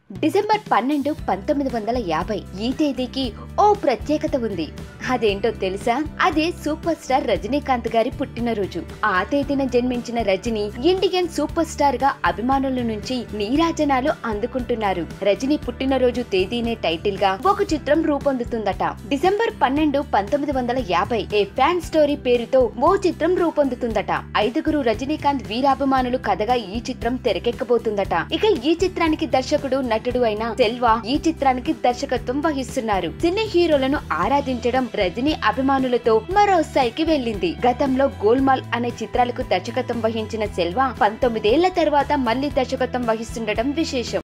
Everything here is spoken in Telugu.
డిసెంబర్ పన్నెండు పంతొమ్మిది వందల యాభై ఈ తేదీకి ఓ ప్రత్యేకత ఉంది అదేంటో తెలుసా అదే సూపర్ స్టార్ రజనీకాంత్ గారి పుట్టినరోజు ఆ తేదీన జన్మించిన రజనీ ఇండియన్ సూపర్ స్టార్ గా అభిమానుల నుంచి నీరాజనాలు అందుకుంటున్నారు రజనీ పుట్టినరోజు తేదీనే టైటిల్ గా ఒక చిత్రం రూపొందుతుందట డిసెంబర్ పన్నెండు పంతొమ్మిది వందల యాభై ఏ ఫ్యాన్ స్టోరీ పేరుతో ఓ చిత్రం రూపొందుతుందట ఐదుగురు రజనీకాంత్ వీరాభిమానులు కథగా ఈ చిత్రం తెరకెక్కబోతుందట ఇక ఈ చిత్రానికి దర్శకుడు నటుడు అయిన సెల్వా ఈ చిత్రానికి దర్శకత్వం వహిస్తున్నారు సినీ హీరోలను ఆరాధించడం రజనీ అభిమానులతో మరో స్థాయికి వెళ్ళింది గతంలో గోల్మాల్ అనే చిత్రాలకు దర్శకత్వం వహించిన సెల్వా పంతొమ్మిదేళ్ల తర్వాత మళ్లీ దర్శకత్వం వహిస్తుండటం విశేషం